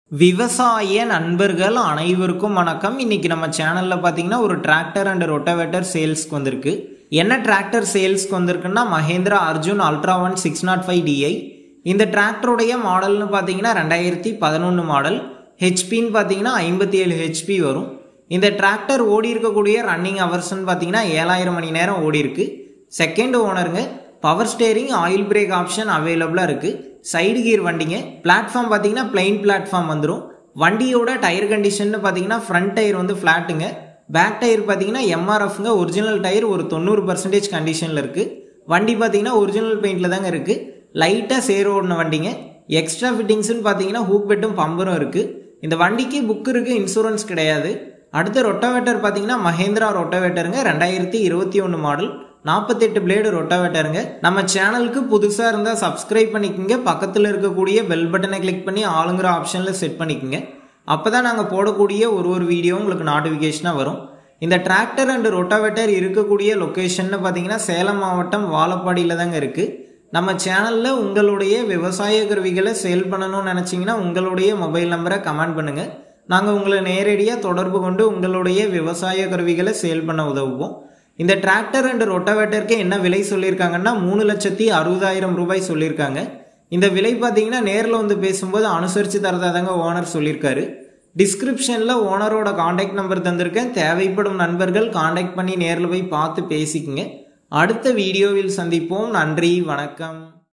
விவசாய நண்பர்கள் அனைவருக்கும் வணக்கம் இன்னைக்கு நம்ம சேனலில் பார்த்தீங்கன்னா ஒரு டிராக்டர் அண்ட் ரொட்டவேட்டர் சேல்ஸ்க்கு வந்திருக்கு என்ன டிராக்டர் சேல்ஸ்க்கு வந்திருக்குன்னா Mahindra Arjun ultra one six nought five DI இந்த டிராக்டருடைய மாடல்னு பார்த்தீங்கன்னா ரெண்டாயிரத்தி பதினொன்று மாடல் ஹெச்பின்னு பார்த்தீங்கன்னா ஐம்பத்தி ஏழு ஹெச்பி வரும் இந்த டிராக்டர் ஓடி இருக்கக்கூடிய ரன்னிங் ஹவர்ஸ்ன்னு பார்த்தீங்கன்னா ஏழாயிரம் மணி நேரம் ஓடி இருக்கு செகண்ட் ஓனருங்க power steering oil brake option அவைலபிளாக இருக்குது சைடு கியர் வண்டிங்க பிளாட்ஃபார்ம் பார்த்தீங்கன்னா பிளைன் பிளாட்ஃபார்ம் வந்துடும் வண்டியோட டயர் கண்டிஷன் பார்த்தீங்கன்னா ஃப்ரண்ட் டயர் வந்து ஃப்ளாட்டுங்க பேக் டயர் பார்த்தீங்கன்னா எம்ஆர்எஃப்ங்க ஒரிஜினல் டயர் ஒரு தொண்ணூறு பர்சன்டேஜ் கண்டிஷனில் இருக்குது வண்டி பார்த்தீங்கன்னா ஒரிஜினல் பெயிண்டில் தாங்க இருக்குது லைட்டாக சேர் ஓடின வண்டிங்க எக்ஸ்ட்ரா ஃபிட்டிங்ஸ்னு பார்த்தீங்கன்னா ஹூக் பெட்டும் பம்பரும் இருக்குது இந்த வண்டிக்கு புக் இருக்குது இன்சூரன்ஸ் கிடையாது அடுத்த ரொட்டோவேட்டர் பார்த்தீங்கன்னா மஹேந்திரா ரொட்டோவேட்டருங்க ரெண்டாயிரத்தி இருபத்தி ஒன்று மாடல் நாற்பத்தெட்டு பிளேடு ரொட்டோவேட்டருங்க நம்ம சேனலுக்கு புதுசாக இருந்தால் சப்ஸ்கிரைப் பண்ணிக்கோங்க பக்கத்தில் இருக்கக்கூடிய பெல் பட்டனை கிளிக் பண்ணி ஆளுங்கிற ஆப்ஷனில் செட் பண்ணிக்கோங்க அப்போ தான் நாங்கள் போடக்கூடிய ஒரு ஒரு வீடியோ உங்களுக்கு நோட்டிஃபிகேஷனாக வரும் இந்த டிராக்டர் அண்ட் ரொட்டோவேட்டர் இருக்கக்கூடிய லொக்கேஷன்னு பார்த்தீங்கன்னா சேலம் மாவட்டம் வாழப்பாடியில் தாங்க இருக்குது நம்ம சேனலில் உங்களுடைய விவசாய கருவிகளை சேல் பண்ணணும்னு நினச்சிங்கன்னா உங்களுடைய மொபைல் நம்பரை கமெண்ட் பண்ணுங்கள் நாங்கள் உங்களை நேரடியாக தொடர்பு கொண்டு உங்களுடைய விவசாய கருவிகளை சேல் பண்ண உதவுவோம் இந்த டிராக்டர் அண்ட் ரொட்டவேட்டருக்கு என்ன விலை சொல்லியிருக்காங்கன்னா மூணு லட்சத்தி அறுபதாயிரம் ரூபாய் சொல்லியிருக்காங்க இந்த விலை பார்த்தீங்கன்னா நேரில் வந்து பேசும்போது அனுசரித்து தரதாதாங்க ஓனர் சொல்லியிருக்காரு டிஸ்கிரிப்ஷனில் ஓனரோட காண்டாக்ட் நம்பர் தந்திருக்கேன் தேவைப்படும் நண்பர்கள் காண்டாக்ட் பண்ணி நேரில் போய் பார்த்து பேசிக்கங்க அடுத்த வீடியோவில் சந்திப்போம் நன்றி வணக்கம்